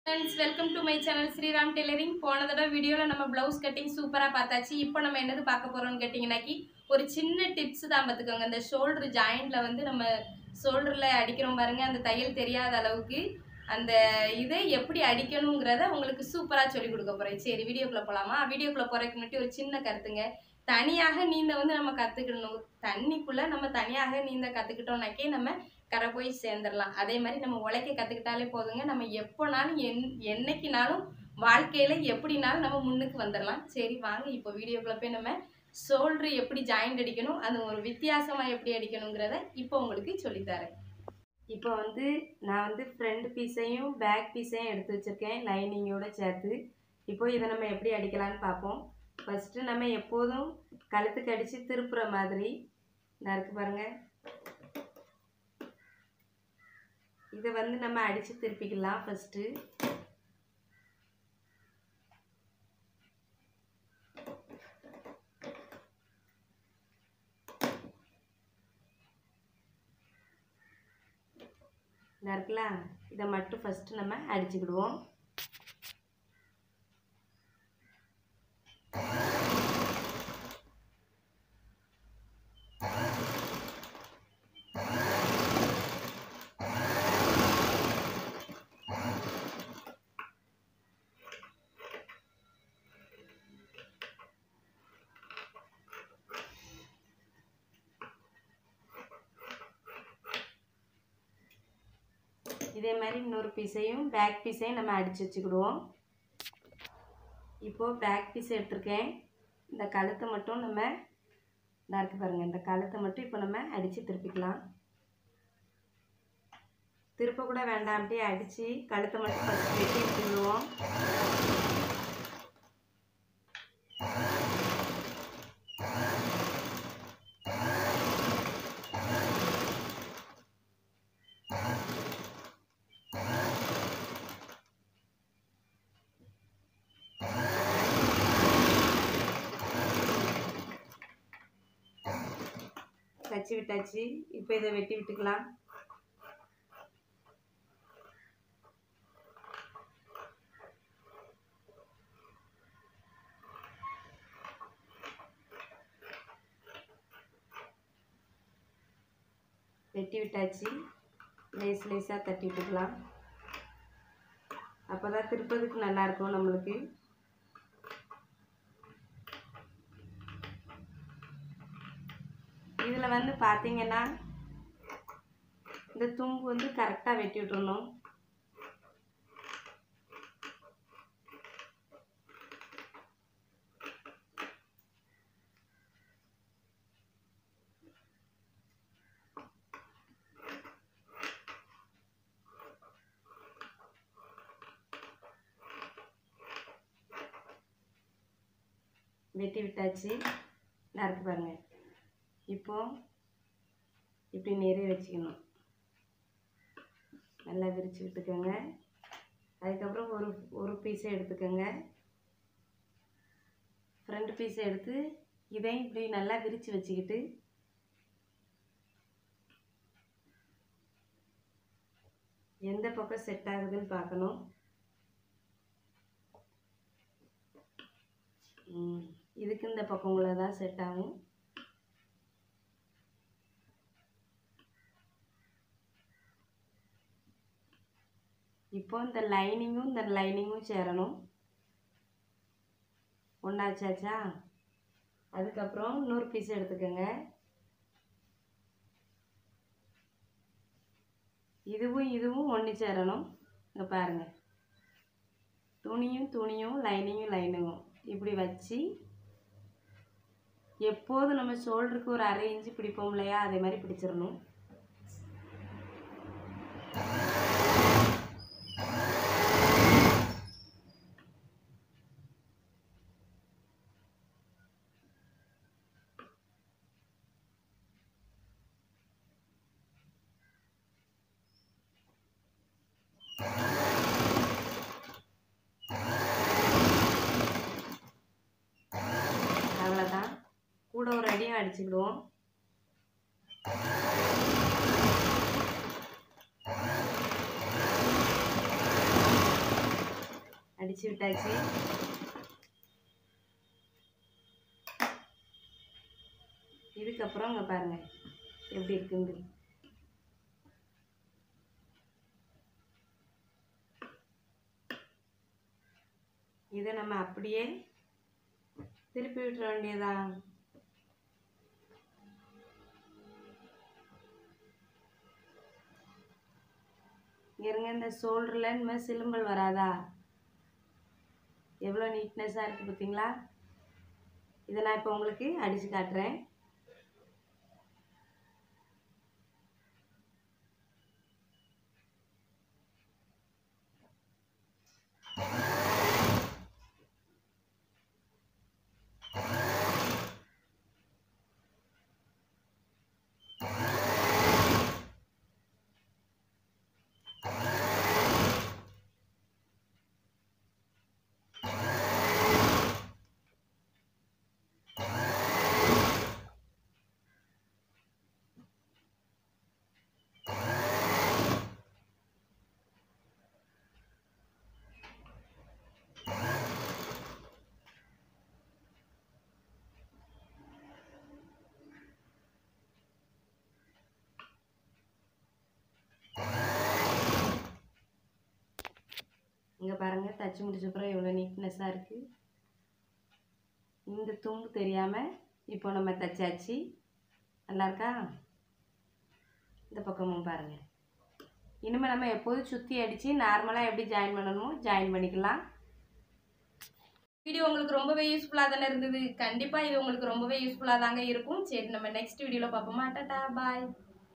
friends welcome to my channel Sriram tailoring போன தடவை வீடியோவில் நம்ம ப்ளவுஸ் கட்டிங் சூப்பராக பார்த்தாச்சு இப்போ நம்ம என்னது பார்க்க போகிறோம்னு கேட்டிங்கனாக்கி ஒரு சின்ன டிப்ஸ் தான் பார்த்துக்கோங்க இந்த ஷோல்டர் ஜாயிண்டில் வந்து நம்ம ஷோல்டரில் அடிக்கிறோம் பாருங்க அந்த தையல் தெரியாத அளவுக்கு அந்த இதை எப்படி அடிக்கணுங்கிறத உங்களுக்கு சூப்பராக சொல்லி கொடுக்க போகிறேன் சரி வீடியோக்குள்ளே போகலாமா வீடியோக்குள்ளே போகிறதுக்கு முன்னாடி ஒரு சின்ன கருத்துங்க தனியாக நீந்த வந்து நம்ம கற்றுக்கணும் தண்ணிக்குள்ளே நம்ம தனியாக நீந்த கற்றுக்கிட்டோம்னாக்கே நம்ம கரை போய் சேர்ந்துடலாம் அதே மாதிரி நம்ம உழைக்க கற்றுக்கிட்டாலே போதுங்க நம்ம எப்போனாலும் என் என்னைக்குனாலும் வாழ்க்கையில் எப்படினாலும் நம்ம முன்னுக்கு வந்துடலாம் சரி வாங்க இப்போ வீடியோக்குள்ள போய் நம்ம ஷோல்டர் எப்படி ஜாயிண்ட் அடிக்கணும் அது ஒரு வித்தியாசமாக எப்படி அடிக்கணுங்கிறத இப்போ உங்களுக்கு சொல்லித்தரேன் இப்போ வந்து நான் வந்து ஃப்ரண்ட் பீஸையும் பேக் பீஸையும் எடுத்து வச்சுருக்கேன் லைனிங்கோட சேர்த்து இப்போ இதை நம்ம எப்படி அடிக்கலாம்னு பார்ப்போம் ஃபஸ்ட்டு நம்ம எப்போதும் கழுத்துக்கு அடித்து திருப்புற மாதிரி இந்த இருக்கு பாருங்கள் இதை வந்து நம்ம அடித்து திருப்பிக்கலாம் ஃபஸ்ட்டு இந்த இருக்குல்ல இதை மட்டும் ஃபஸ்ட்டு நம்ம அடிச்சுக்கிடுவோம் இதே மாதிரி இன்னொரு பீஸையும் பேக் பீஸையும் நம்ம அடித்து வச்சுக்கிடுவோம் இப்போது பேக் பீஸ் எடுத்திருக்கேன் இந்த கழுத்தை மட்டும் நம்ம இதா இருக்கு பாருங்கள் இந்த கழுத்தை மட்டும் இப்போ நம்ம அடித்து திருப்பிக்கலாம் திருப்ப கூட வேண்டாம் அப்படியே அடித்து கழுத்தை மட்டும் ஃபஸ்ட் வெட்டி விட்டுருவோம் தச்சு விட்டாச்சு இப்போ இதை வெட்டி விட்டுக்கலாம் வெட்டி விட்டாச்சு லேஸ் லேஸாக தட்டி விட்டுக்கலாம் அப்போ தான் திருப்பதுக்கு நல்லாயிருக்கும் நம்மளுக்கு இதில் வந்து பார்த்தீங்கன்னா இந்த தும்பு வந்து கரெக்டாக வெட்டி விட்டுறணும் வெட்டி விட்டாச்சு நல்லா இருக்கு பாருங்கள் இப்போ இப்படி நிறைய வச்சுக்கணும் நல்லா விரித்து விட்டுக்கோங்க அதுக்கப்புறம் ஒரு ஒரு பீஸை எடுத்துக்கோங்க ஃப்ரண்ட் பீஸை எடுத்து இதையும் இப்படி நல்லா விரித்து வச்சுக்கிட்டு எந்த பக்கம் செட் ஆகுதுன்னு பார்க்கணும் ம், இதுக்கு இந்த பக்கம் உள்ள தான் செட் ஆகும் இப்போ இந்த லைனிங்கும் இந்த லைனிங்கும் சேரணும் ஒன்றாச்சாச்சா அதுக்கப்புறம் இன்னொரு பீஸ் எடுத்துக்கோங்க இதுவும் இதுவும் ஒன்று சேரணும் இங்கே பாருங்கள் துணியும் துணியும் லைனிங்கும் லைனிங்கும் இப்படி வச்சு எப்போதும் நம்ம ஷோல்டருக்கு ஒரு அரை இன்ச்சு பிடிப்போம் இல்லையா அதே மாதிரி பிடிச்சிடணும் அவ்வளோதான் கூட ஒரு அடியும் அடிச்சுக்கிடுவோம் அடிச்சு விட்டாச்சு இதுக்கப்புறம் இங்கே பாருங்க எப்படி இருக்குங்க இதை நம்ம அப்படியே திருப்பி விட்டுற வேண்டியதான் இருங்க இந்த ஷோல்டரில் இந்த மாதிரி சிலும்பல் வராதா எவ்வளோ நீட்னஸாக இருக்குது பார்த்தீங்களா இதை நான் இப்போ உங்களுக்கு அடித்து காட்டுறேன் இங்கே பாருங்கள் தச்சு முடிச்ச அப்புறம் எவ்வளோ நீட்னஸாக இருக்குது இந்த தும்பு தெரியாமல் இப்போ நம்ம தச்சாச்சு நல்லா இருக்கா இந்த பக்கமும் பாருங்கள் இனிமேல் நம்ம எப்போதும் சுற்றி அடித்து நார்மலாக எப்படி ஜாயின் பண்ணணுமோ ஜாயின் பண்ணிக்கலாம் வீடியோ உங்களுக்கு ரொம்பவே யூஸ்ஃபுல்லாக தானே இருந்தது கண்டிப்பாக இது உங்களுக்கு ரொம்பவே யூஸ்ஃபுல்லாக தாங்க இருக்கும் சரி நம்ம நெக்ஸ்ட் வீடியோவில் பார்ப்போமா டாட்டா பாய்